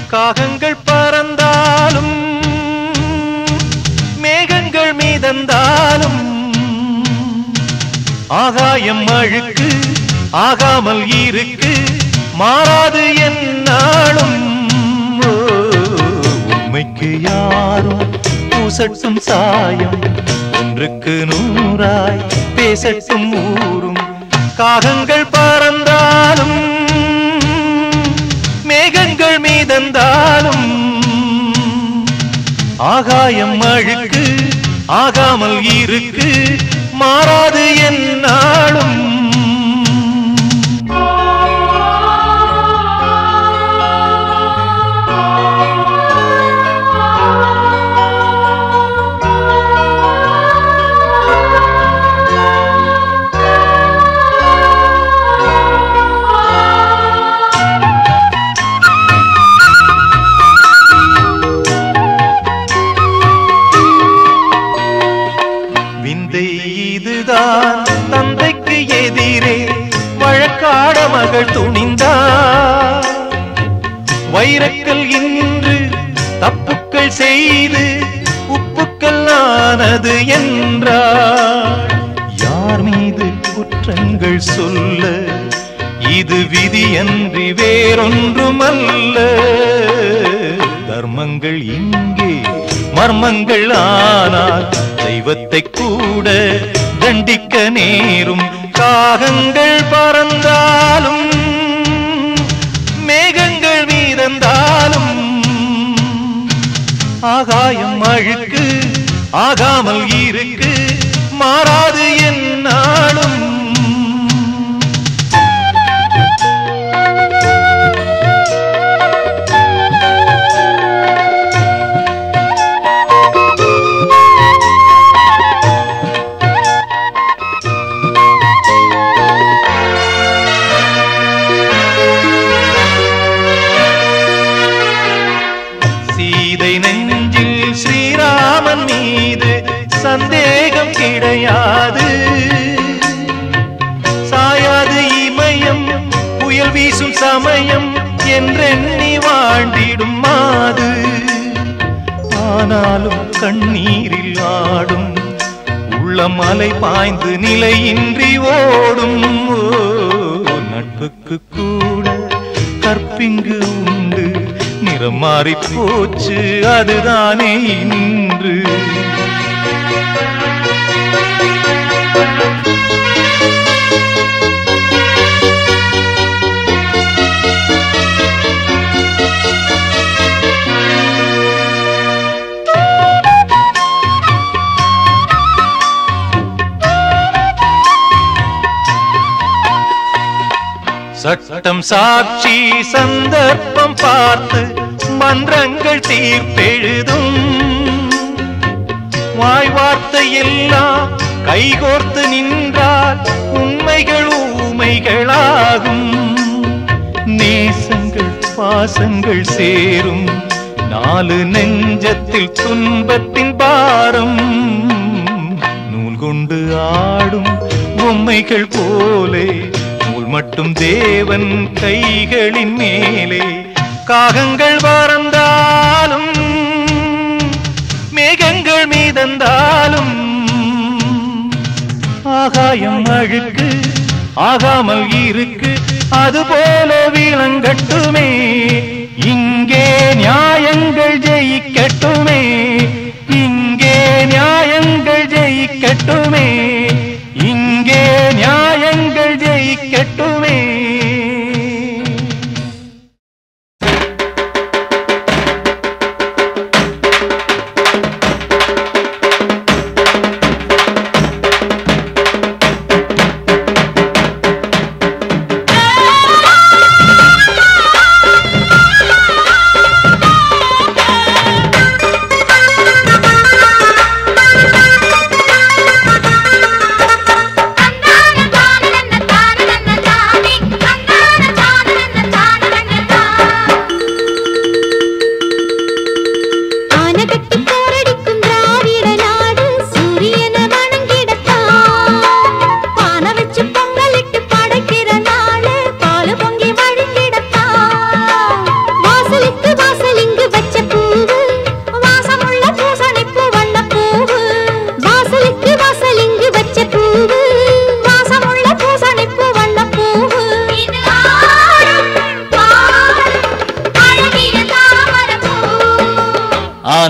காகங்கள் பறந்தாலும் மேகங்கள் மீதந்தாலும் ஆகாயம் அழுக்கு ஆகாமல் இருக்கு மாறாது என்னாலும் ஓ, உண்மைக்கு யாரும் பூசட்டும் சாயம் ஒன்றுக்கு நூறாய் பேசட்டும் ஊரும் காகங்கள் பறந்தாலும் மேகங்கள் மீதந்தாலும் ஆகாயம் அழுக்கு ஆகாமல் இருக்கு மாறாது என்னாலும் விந்தை இதுதான் தந்தைக்கு எதிரே வழக்காட மகள் துணிந்தார் வைரக்கல் இன்று தப்புக்கள் செய்து உப்புக்கள் ஆனது என்றார் யார் மீது குற்றங்கள் சொல்ல இது விதியன்றி வேறொன்றுமல்ல தர்மங்கள் இங்கே மர்மங்கள் ஆனால் தெய்வத்தை கூட தண்டிக்க நேரும் காகங்கள் பறந்தாலும் மேகங்கள் மீதந்தாலும் ஆகாயம் அழுக்கு ஆகாமல் இருக்கு மாறாது என்னாலும் சீதை நெஞ்சில் ஸ்ரீராமன் மீது சந்தேகம் கிடையாது சாயாது இமயம் புயல் வீசும் சமயம் என்றெண்ணி வாழ்ந்திடும் மாது ஆனாலும் கண்ணீரில் ஆடும் உள்ளம் அலை பாய்ந்து நிலையின்றி ஓடும் ஓ, நட்புக்கு கூட கற்பிங்கு உண்டு நிறம் மாறி போச்சு அதுதானே இன்று சட்டம் சாட்சி சந்தர்ப்பம் பார்த்து மன்றங்கள் தீர்ப்பெழுதும் வாய் வார்த்தை எல்லாம் கைகோர்த்து நின்றால் உண்மைகள் ஊமைகளாகும் நேசங்கள் பாசங்கள் சேரும் நாலு நெஞ்சத்தில் துன்பத்தின் பாரம் நூல் கொண்டு ஆடும் பொம்மைகள் போலே நூல் மட்டும் தேவன் கைகளின் மேலே காகங்கள் பறந்தாலும் மேகங்கள் மீதந்தாலும் ஆகாயம் அழுக்கு ஆகாமல் இருக்கு அதுபோல விளங்கட்டுமே இங்கே நியாயங்கள் ஜெயிக்கட்டுமே இங்கே நியாயங்கள் ஜெயிக்கட்டுமே இங்கே நியாயங்கள் ஜெயிக்கட்டுமே Thank you.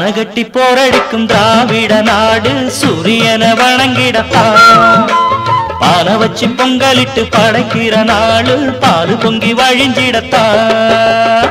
ஆனகட்டி போரடிக்கும் திராவிட நாடு சூரியனை வணங்கிடத்தான் பானை வச்சு பொங்கலிட்டு படைக்கிற நாடு பால் பொங்கி வழிஞ்சிடத்தான்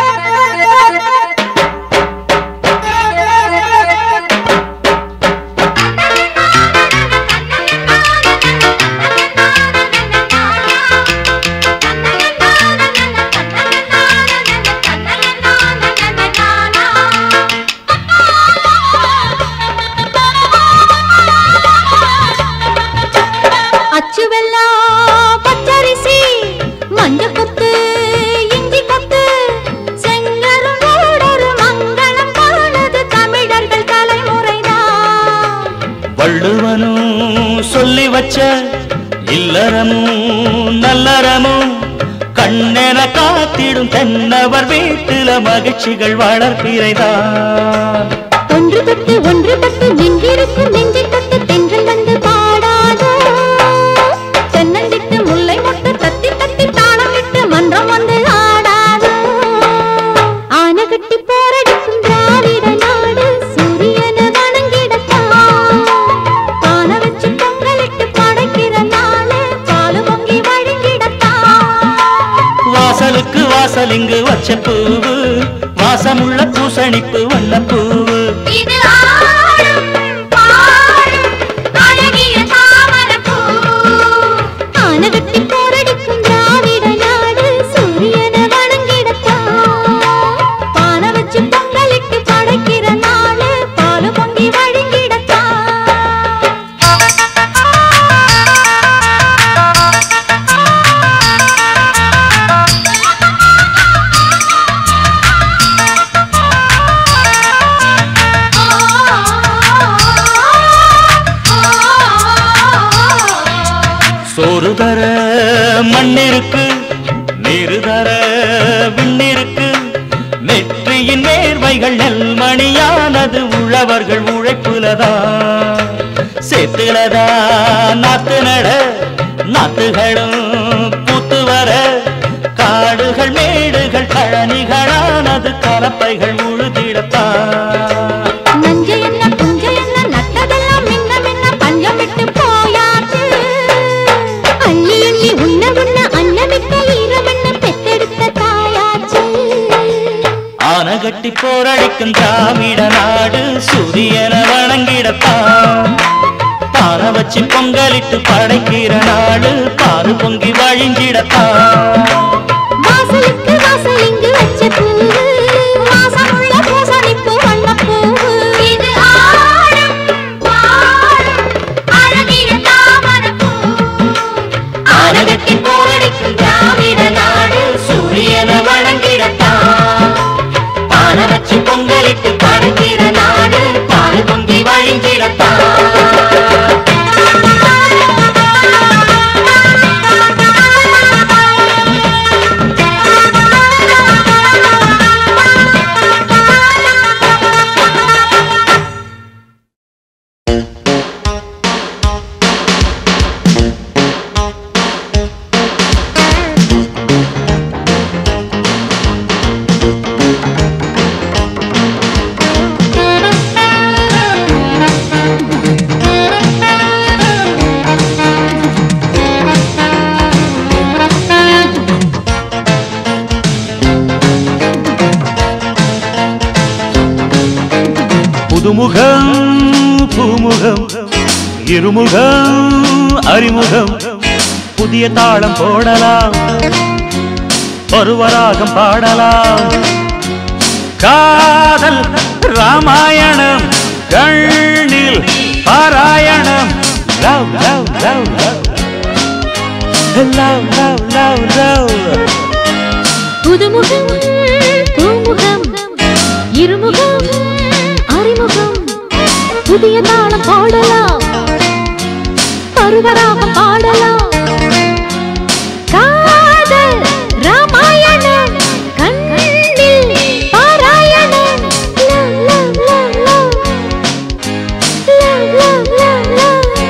அச்சு வெல்லம் பச்சரிசி மஞ்ச கொத்து இஞ்சி கொத்து செங்கருங்கோடொரு மங்களம் காணது தமிழர்கள் தலைமுறைதான் வள்ளுவனும் சொல்லி வச்ச இல்லறமும் நல்லறமும் கண்ணென காத்திடும் தென்னவர் வீட்டில மகிழ்ச்சிகள் வளர்ப்பிறைதான் ஒன்று தொட்டு ஒன்று பட்டு நின்றிருக்கும் நெஞ்சை தொட்டு தென்றல் வந்து பாடாதோ தென்னந்திட்டு முல்லை மொட்டு தத்தி தத்தி தாளம் விட்டு மன்றம் வந்து ஆடாதோ ஆன கட்டி போரடிக்கும் திராவிட நாடு சூரியனை வணங்கிடத்தான் பானை வச்சு பொங்கலிட்டு படைக்கிற நாளு பாலு பொங்கி வழிங்கிடத்தான் வாசலுக்கு வாசல் இங்கு வச்ச பூவு வாசமுள்ள பூசணிப்பு வண்ணப்பூவு இது ஆடும் பாடும் அழகிய தாமரைப்பூ. ஆனகட்டி போரடிக்கும் திராவிட நாடு சூரியனை வணங்கிடத்தான். பானை வச்சு பொங்கலிட்டு படைக்கிற நாளு பாலு பொங்கி சோறு தர மண்ணிருக்கு நீரு தர விண்ணிருக்கு நெற்றியின் நேர்வைகள் நெல்மணியானது உழவர்கள் உழைப்புலதான் சேத்துலதா நாத்து நட நாத்துகளும் பூத்து வர காடுகள் மேடுகள் கழனிகளானது கலப்பைகள் உழுதிடத்தான் நஞ்ச என்ன புஞ்ச என்ன நட்டதெல்லாம் மின்ன மின்ன பஞ்சம் விட்டு போயாச்சு அள்ளி அள்ளி உண்ண உண்ண அன்னமிட்ட ஈரமென்ன பெத்தெடுத்த தாயாச்சு ஆனகட்டி போரடிக்கும் திராவிட நாடு சூரியனை வணங்கிடத்தான் பானை வச்சு பொங்கலிட்டு படைக்கிற நாடு பாரு பொங்கி வழிஞ்சிடத்தான் வாசலுக்கு வாசல் இங்கு வச்ச பூவு வாசமுள்ள பூசணிப்பு வண்ணப்பூவு இது ஆடும் பாடும் அழகிய தாமரைப்பூ ஆனகட்டி போரடிக்கும் திராவிட நாடு சூரியனை வணங்கிடத்தான் பானை வச்சு பொங்கலிட்டு படைக்கிற நாடு பாரு பொங்கி வழிஞ்சிடத்தான் புதுமுகம் பூமுகம் இருமுகம் அறிமுகம் புதிய தாளம் போடலாம் பருவராகம் பாடலாம் காதல் ராமாயணம் கண்ணில் பாராயணம் love love love love love love love love புதுமுகம் பூமுகம் இருமுகம் அறிமுகம் புதிய தாளம் பாடலாம் பருவராகம் பாடலாம் காதல் ராமாயணம் கண்ணில் பாராயணம் love love love love love love love love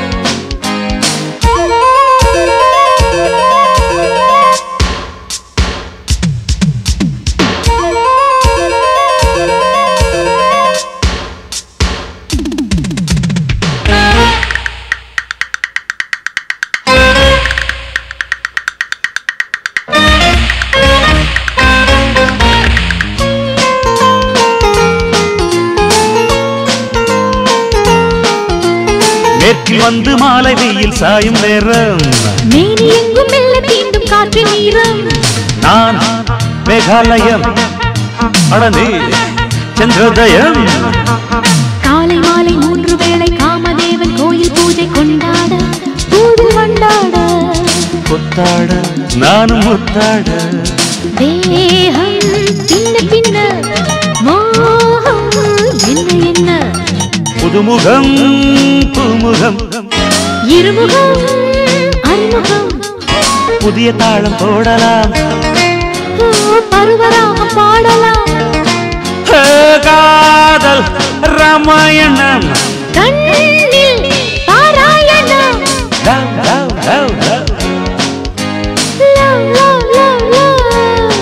மேற்கில் வந்து மாலை வெயில் சாயும் நேரம் மேனி எங்கும் மெல்ல தீண்டும் காற்று நீரம் நான் மேகாலயம் அடனே சந்திரோதயம் காலை மாலை மூன்று வேளை காமதேவன் கோயில் பூஜை கொண்டாட பூவில் வண்டாட கொத்தாட நானும் முத்தாட தேகம் பின்ன பின்ன மோகம் என்ன என்ன புதுமுகம் புமுகம் இருமுகம் அறிமுகம் புதிய தாளம் போடலாம் ஓ, பருவராகம் பாடலாம் ஹே, காதல் ராமாயணம் கண்ணில் பாராயணம் love love love love love love love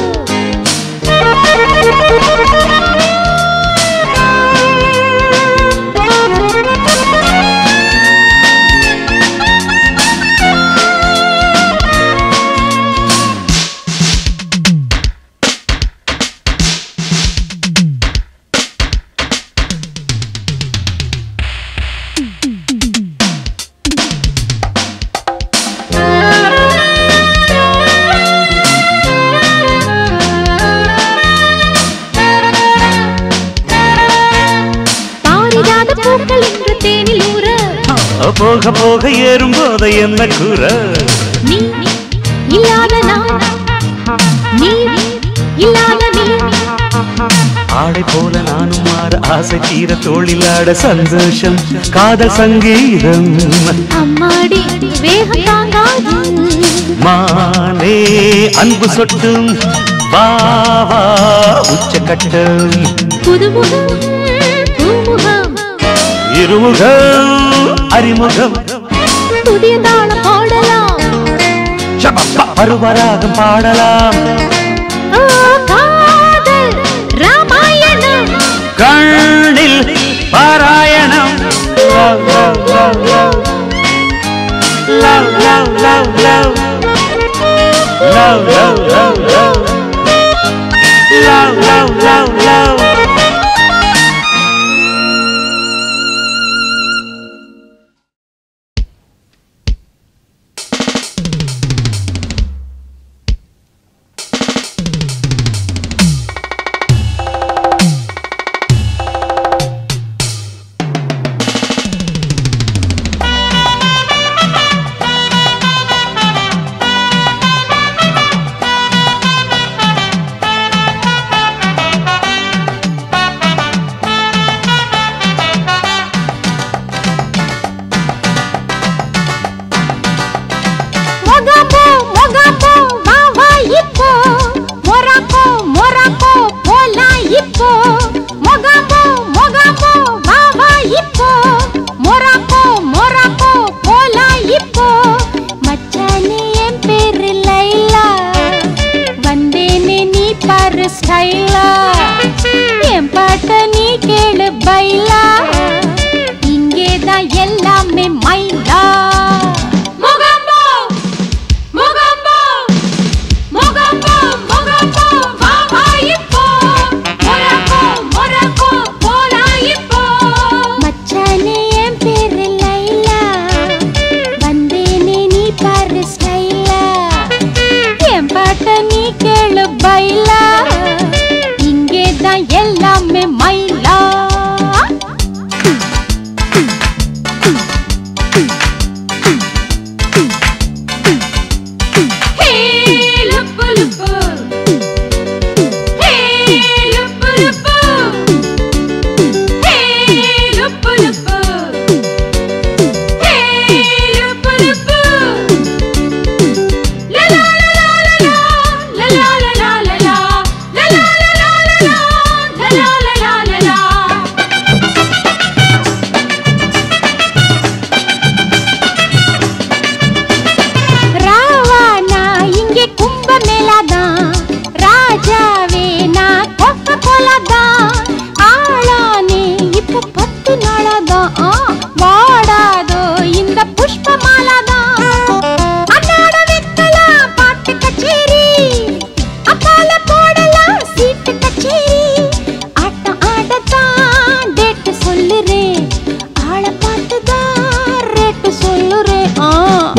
பாரிஜாத பூக்கள் இன்று தேனில் ஊற போக போக ஏறும் போது என்ன கூற நீ இல்லாத நான் நீ இல்லாத நீ ஆடை போல நானும் மாற ஆசை தீர தோளிலாட சந்தோஷம் காதல் சங்கீதம் அம்மாடி வேகம் தாங்காது மானே அன்பு சொட்டும் வா வா உச்சக்கட்டம் புதுமுகம் பூமுகம் இருமுகம் அறிமுகம் புதிய தாளம் பாடலாம் சபப்பா, பருவராகம் பாடலாம் ஓ, காதல் ராமாயணம் கண்ணில் பாராயணம் love love love love love love love love love love love love love love love love மொகாப்போ மொகாப்போ வா வா இப்போ மொராக்கோ மொராக்கோ போலாம் இப்போ மொகாப்போ மொகாப்போ வா வா இப்போ மொராக்கோ மொராக்கோ போலாம் இப்போ மச்சானே என் பேரு லைலா வந்தேனே நீ பாரு ஸ்டைலா என் பாட்ட நீ கேளு பைலா இங்கேதான் எல்லாமே மைலா மொகாம்போ மொகாம்போ மொகாம்போ மொகாம்போ வா வா இப்போ மொராக்கோ மொராக்கோ போலாம் இப்போ மச்சானே என் பேரு லைலா வந்தேனே நீ பாரு ஸ்டைலா என் பாட்ட நீ கேளு பைலா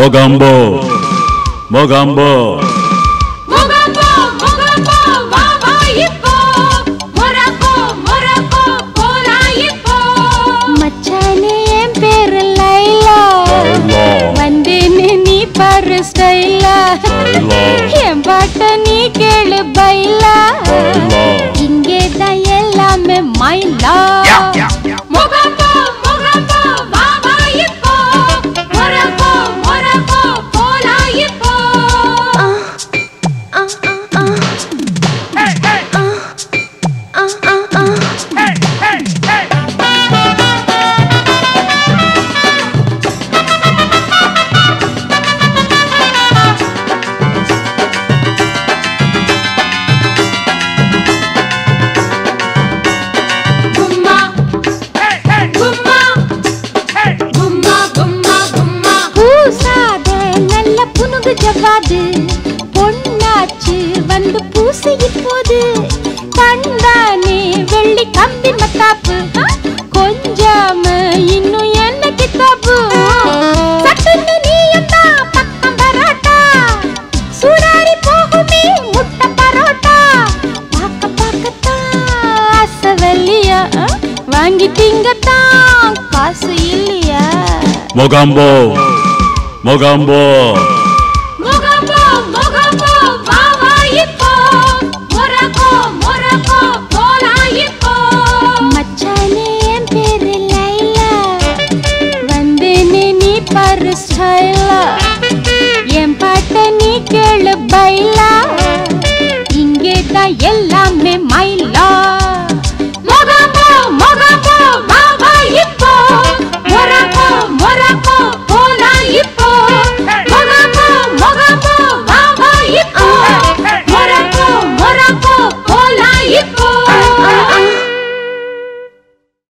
மொகாம்போ மொகாம்போ முகம்போ முகம்போ வா வா இப்போ மொரக்கோ மொரக்கோ போலா இப்போ மச்சானே என் பேரு லைலா லைலா. வந்தேன்னு நீ பாரு ஸ்டைலா லைலா. என் பாட்ட நீ கேளு பைலா லைலா. இங்கே தான் எல்லாமே மைலா முகம்போ முகம்போ வா வா இப்போ மொரக்கோ மொரக்கோ போலா இப்போ கும்மா கும்மா கும்மா கும்மா கும்மா பூசாத நல்ல புனுகு ஜவாது பொன்னாச்சு வந்து பூசி இப்போது கண்டானே வெள்ளி கம்பி மத்தாப்பு கொஞ்சாம இன்னும் என்ன கித்தாப்பு சட்டுன்னு நீயும் தான் பக்கம் பரோட்டா சூடாரி போகுமே முட்டை பரோட்டா பார்க்க பார்க்கத்தான் ஆசை வெள்ளியா வாங்கி திங்கத்தான் காசு இல்லையா மொகாம்போ மொகாம்போ முகம்போ முகம்போ வா வா இப்போ முரகோ முரகோ போலா இப்போ மச்சானே என் பேரு லைலா வந்தேனே நீ பாரு ஸ்டைலா